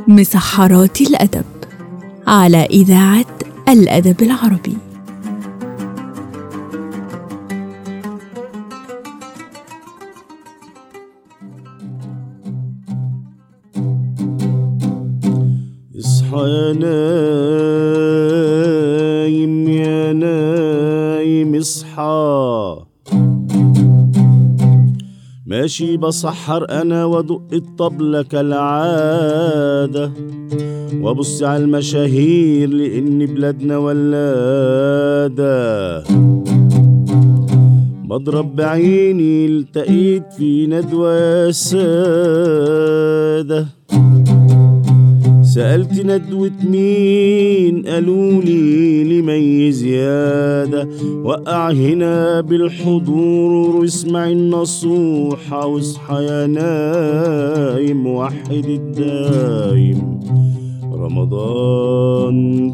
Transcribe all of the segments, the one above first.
مسحرات الأدب على إذاعة الأدب العربي اصحى يا نايم يا نايم اصحى ماشي بسحر انا وادق الطبلة كالعادة وابص على المشاهير لان بلادنا ولادة بضرب بعيني التقيت في ندوة يا سادة سألت ندوة مين قالوا لي لمي زيادة وقع هنا بالحضور واسمع النصوحة واصحى يا نايم وحد الدايم رمضان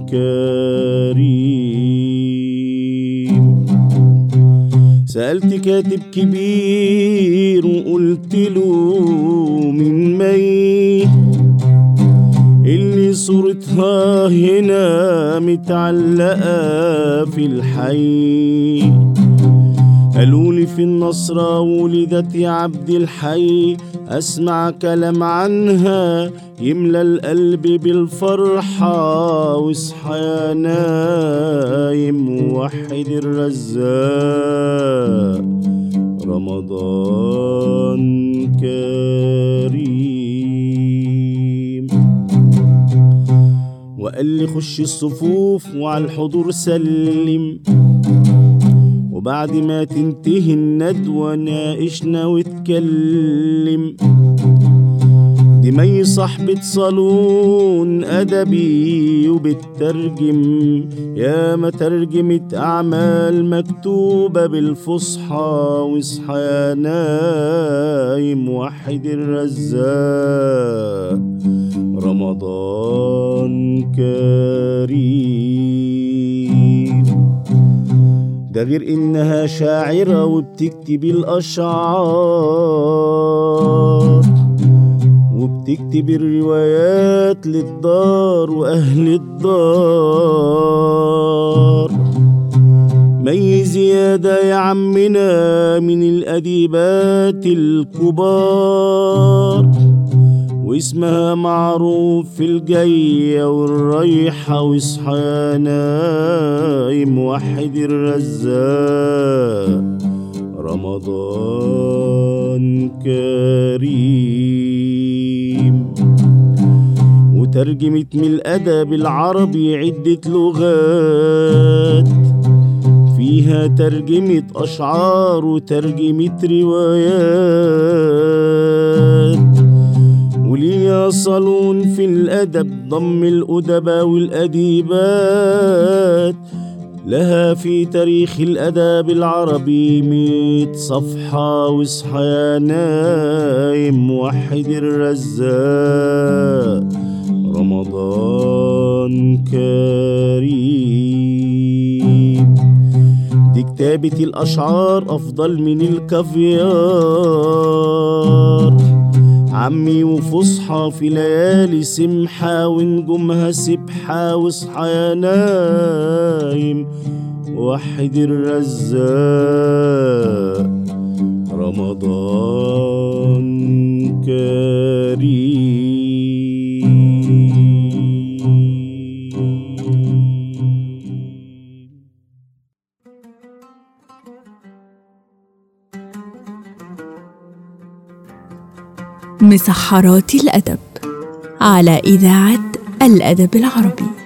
كريم سألت كاتب كبير وقلت له من مي اللي صورتها هنا متعلقة في الحي قالوا لي في النصرة ولدت يا عبد الحي أسمع كلام عنها يملى القلب بالفرحة واصحى يا نايم ووحد الرزاق رمضان كريم وقال لي خش الصفوف وعلى الحضور سلم وبعد ما تنتهي الندوة ناقشنا واتكلم دي مي صاحبة صالون أدبي وبترجم يا ما ترجمت أعمال مكتوبة بالفصحى واصحى يا نايم وحد الرزاق رمضان كريم ده غير إنها شاعرة وبتكتب الأشعار وبتكتب الروايات للدار وأهل الدار مي زيادة يا عمنا من الأديبات الكبار واسمها معروف في الجاية والرايحة واصحى يا نايم وحد الرزاق رمضان كريم وترجمت من الأدب العربي عدة لغات فيها ترجمة أشعار وترجمة روايات وليا صالون في الأدب ضم الأدباء والأديبات لها في تاريخ الأدب العربي ميت صفحة واصحى يا نايم وحد الرزاق رمضان كريم دي كتابة الأشعار أفضل من الكافيار عمي وفصحى في ليالي سمحة ونجومها سبحة واصحى يا نايم وحد الرزاق رمضان كريم مسحرات الأدب على إذاعة الأدب العربي